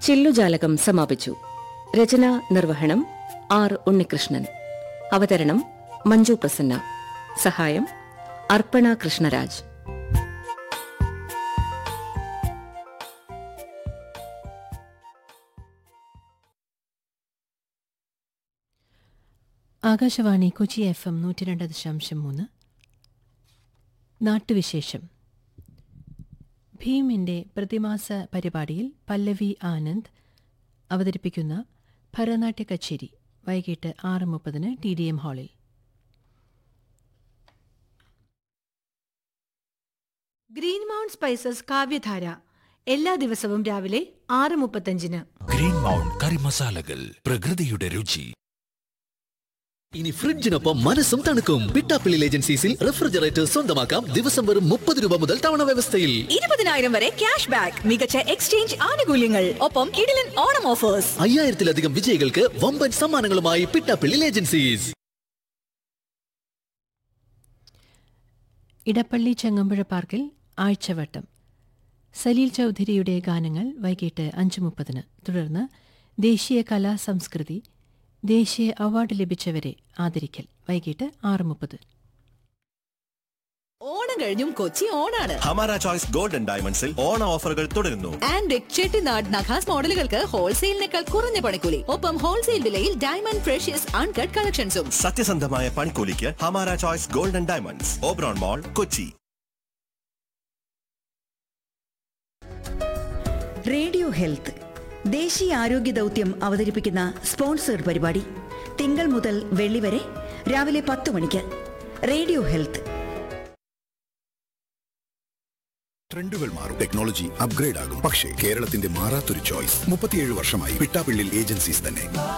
ചില്ലുജാലകം സമാപിച്ചു രചന നിർവഹണം ആർ ഉണ്ണികൃഷ്ണൻ അവതരണം മഞ്ജു പ്രസന്ന സഹായം അർപ്പണ കൃഷ്ണരാജ് ആകാശവാണി കൊച്ചി എഫ് എം നൂറ്റി രണ്ട് ദശാംശം മൂന്ന് നാട്ടുവിശേഷം ഭീമിന്റെ പ്രതിമാസ പരിപാടിയിൽ പല്ലവി ആനന്ദ് അവതരിപ്പിക്കുന്ന ഭരതനാട്യ കച്ചേരി വൈകിട്ട് ആറ് മുപ്പതിന് ടി ഡി എം ഹാളിൽ ഗ്രീൻ മൗണ്ട് സ്പൈസസ് കാവ്യധാര എല്ലാ ദിവസവും രാവിലെ ആറ് മുപ്പത്തഞ്ചിന് ഗ്രീൻ മൗണ്ട് കറി മസാലകൾ പ്രകൃതിയുടെ രുചി ഇനി ഫ്രിഡ്ജിനൊപ്പം മനസ്സും തണുക്കും പിട്ടാപ്പിള്ളി ഏജൻസീസിൽ റെഫ്രിജറേറ്റർ സ്വന്തമാക്കാം ദിവസം വെറും മുപ്പത് രൂപ മുതൽ തവണ വ്യവസ്ഥയിൽ ഇരുപതിനായിരം വരെ ക്യാഷ് ബാക്ക് മികച്ച എക്സ്ചേഞ്ച് ആനുകൂല്യങ്ങൾ ഒപ്പം കിടിലൻ ഓണം ഓഫേഴ്സ് അയ്യായിരത്തിലധികം വിജയികൾക്ക് വമ്പൻ സമ്മാനങ്ങളുമായി പിട്ടാപ്പിള്ളി ഏജൻസീസ് ഇടപ്പള്ളി ചെങ്ങമ്പുഴ പാർക്കിൽ ആഴ്ചവട്ടം സലീൽ ചൗധരിയുടെ ഗാനങ്ങൾ വൈകിട്ട് അഞ്ച് മുപ്പതിന് തുടർന്ന് ദേശീയ കലാ സംസ്കൃതി ദേശീയ അവാർഡ് ലഭിച്ചവരെ ആദരിക്കൽ വൈകിട്ട് ആറ് മുപ്പത് ഓണം കഴിഞ്ഞും കൊച്ചി ഓണാണ് ഹമാര ചോയ്സ് ഗോൾഡൻ ഡയമണ്ട്സിൽ ഓണ ഓഫറുകൾ തുടരുന്നു ആൻഡ് ചെട്ടിനാട് നഖാസ് മോഡലുകൾക്ക് ഹോൾസെയിലിനേക്കാൾ കുറഞ്ഞ പണിക്കൂലി ഒപ്പം ഹോൾസെയിൽ വിലയിൽ ഡയമണ്ട് ഫ്രഷ്യസ് അൺകട്ട് കളക്ഷൻസും സത്യസന്ധമായ പണിക്കൂലിക്ക് Hamara choice golden diamonds oberon mall Kochi radio health ദേശീയ ആരോഗ്യ ദൗത്യം അവതരിപ്പിക്കുന്ന സ്പോൺസേഡ് പരിപാടി തിങ്കൾ മുതൽ വെള്ളി വരെ രാവിലെ പത്ത് മണിക്ക് റേഡിയോ ഹെൽത്ത് ട്രെൻഡുകൾ മാറും ടെക്നോളജി അപ്ഗ്രേഡ് ആകും പക്ഷേ കേരളത്തിന്റെ മാറാത്തൊരു ചോയ്സ് മുപ്പത്തിയേഴ് വർഷമായി പിട്ടാപ്പിള്ളിൽ ഏജൻസീസ് തന്നെ